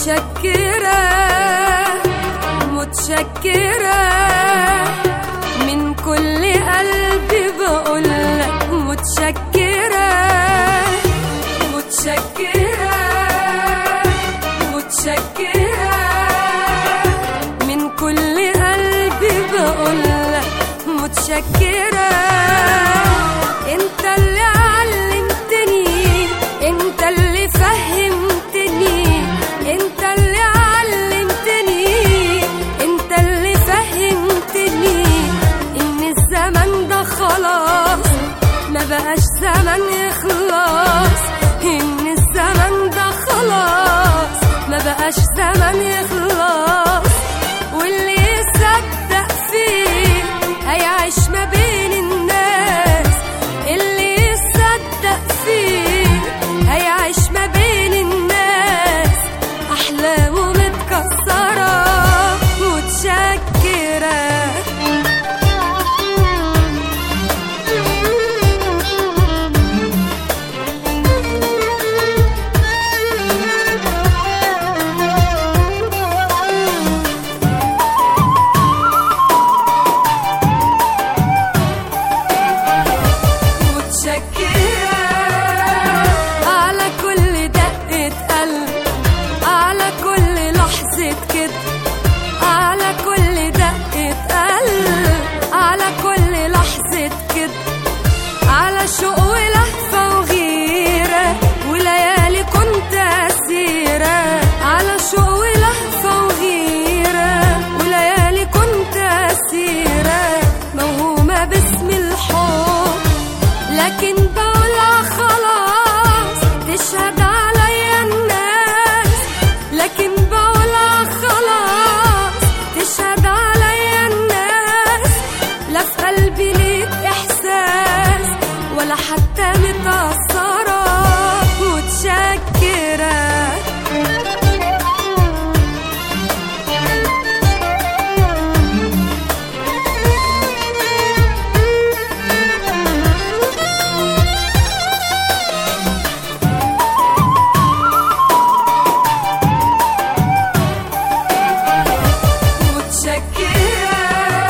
متشكرة متشكرة من كل قلبي بقولك متشكرة متشكرة متشكرة من كل قلبي بقولك متشكرة انت اللي علمتني انت اللي فهمتني انت اللي علمتني انت اللي فهمتني ان الزمن ده خلاص ما بقاش زمن يخلص ان الزمن ده خلاص ما بقاش زمن يخلص واللي يصدق فيه هيعيش ما بين الناس اللي يصدق فيه هيعيش ما بين الناس أحلامه متكسرة متشكرة متشكرة على كل دقة قلب على كل لحظة كده على كل دقة قلب على كل لحظة كده على شوق ولهفة وغيرة وليالي كنت أسيرة على شوق ولهفة وغيرة وليالي كنت أسيرة موهومة باسم الحب لكن بقولها خلاص تشهد عليا الناس لكن بقولها خلاص تشهد عليا الناس لا في قلبي ليك احساس ولا حتى متأثرة متشكرة متشكرة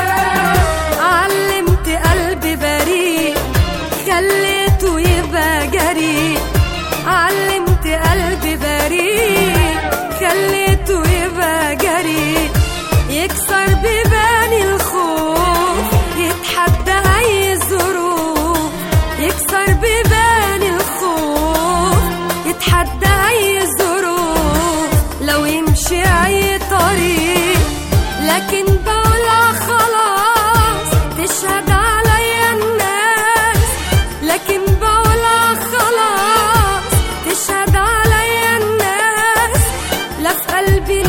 علمت قلبي بريء خليته يبقى جريء علمت قلبي بريء خليته يبقى جريء يكسر بيبان الخوف يتحدى أي ظروف يكسر بيبان الخوف يتحدى أي ظروف لو يمشي أي طريق لكن بقولها خلاص تشهد عليا الناس لكن بقولها خلاص تشهد عليا الناس لا في قلبي